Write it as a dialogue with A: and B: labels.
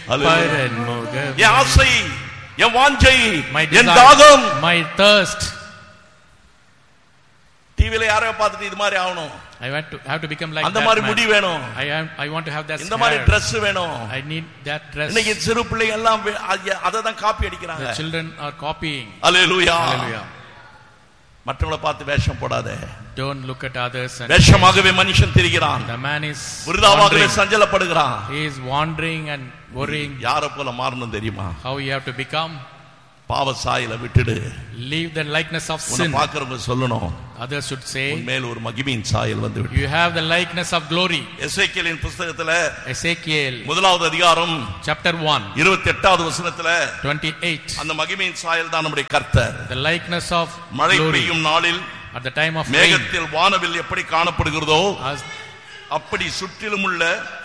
A: Hallelujah.
B: பரன்முக
A: என் ஆசை என் வாஞ்சை
B: my
A: N
B: desire,
A: தாகம்
B: my thirst.
A: டிவில யாரையோ பார்த்துட்டு இது மாதிரி ஆகணும்
B: I want to have to become like
A: அந்த
B: that
A: மாதிரி
B: man.
A: முடி வேணும்
B: I am. I want to have that
A: இந்த மாதிரி
B: hair.
A: Dress வேணும்
B: I need that dress.
A: இன்னைக்கு சிறு பிள்ளைங்க எல்லாம் அதை தான் காப்பி அடிக்கிறாங்க
B: The children are copying.
A: Hallelujah
B: Hallelujah.
A: மற்றவங்களை பார்த்து வேஷம் போடாத
B: Don't look at others and
A: வேஷமாகவே மனுஷன் திரிகிறான்
B: the man is
A: விருதாவாகவே
B: wandering.
A: சஞ்சலப்படுகிறான்
B: He is wandering and worrying
A: யார போல மாறணும் தெரியுமா
B: how you have to become.
A: பாவ சாயல விட்டுடு
B: Leave the likeness of
A: உன்னை
B: sin.
A: பாக்குறவங்க சொல்லணும்
B: Others should
A: உன்
B: say,
A: மேல் ஒரு மகிமையின் சாயல் வந்து விட்டு
B: You have the likeness of glory.
A: எசேக்கியலின் புஸ்தகத்துல
B: Ezekiel
A: முதலாவது அதிகாரம்
B: chapter 1,
A: இருபத்தி எட்டாவது வசனத்துல
B: 28.
A: அந்த மகிமையின் சாயல் தான் நம்முடைய கர்த்தர்
B: The likeness of
A: மழை
B: glory
A: பெய்யும் நாளில்
B: at the time of rain.
A: மேகத்தில் வானவில் எப்படி காணப்படுகிறதோ
B: As
A: அப்படி சுற்றிலும் உள்ள